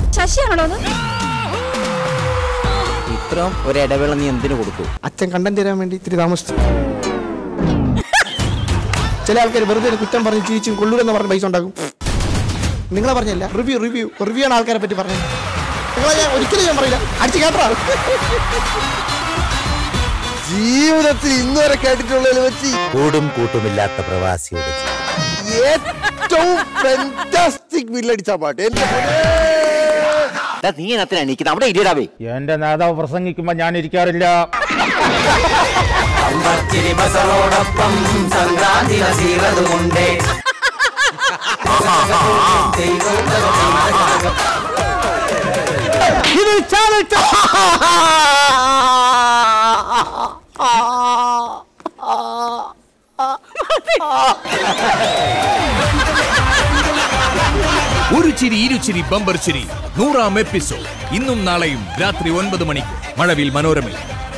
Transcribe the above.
ശശിയാണോ അത് ഇത്രയും ഒരു ഇടവേള നീ എന്തിനു കൊടുത്തു അച്ഛൻ കണ്ടന്റ് തരാൻ വേണ്ടി ഇത്തിരി താമസിച്ചു ചില ആൾക്കാർ വെറുതെ ഒരു കുറ്റം പറഞ്ഞ് ചിരിച്ചും കൊള്ളൂരെന്ന് പറഞ്ഞ് പൈസ ഉണ്ടാക്കും നിങ്ങളെ പറഞ്ഞല്ല റിവ്യൂ റിവ്യൂ റിവ്യൂ ആണ് ആൾക്കാരെ പറ്റി പറഞ്ഞത് നിങ്ങളെ ഞാൻ ഒരിക്കലും ഞാൻ പറയില്ല അടിച്ച് കേട്ടോ ജീവിതത്തിൽ ഇന്നുവരെ കേട്ടിട്ടുള്ളതിൽ വെച്ച് കൂടും കൂട്ടുമില്ലാത്ത പ്രവാസിയുടെ ഏറ്റവും ഫാന്റാസ്റ്റിക് വില്ലടിച്ച പാട്ട് എന്റെ എടാ, നീ എന്നത്തിനാ നിൽക്കുന്നത് അവിടെ ഇരിയടാവേ എന്റെ നേതാവ് പ്രസംഗിക്കുമ്പോ ഞാൻ ഇരിക്കാറില്ല ഇത് challenge. ഒരു ചിരി ഇരുചിരി ബമ്പർ ചിരി നൂറാം എപ്പിസോഡ് ഇന്നും നാളെയും രാത്രി ഒൻപത് മണിക്ക് മഴവിൽ മനോരമയിൽ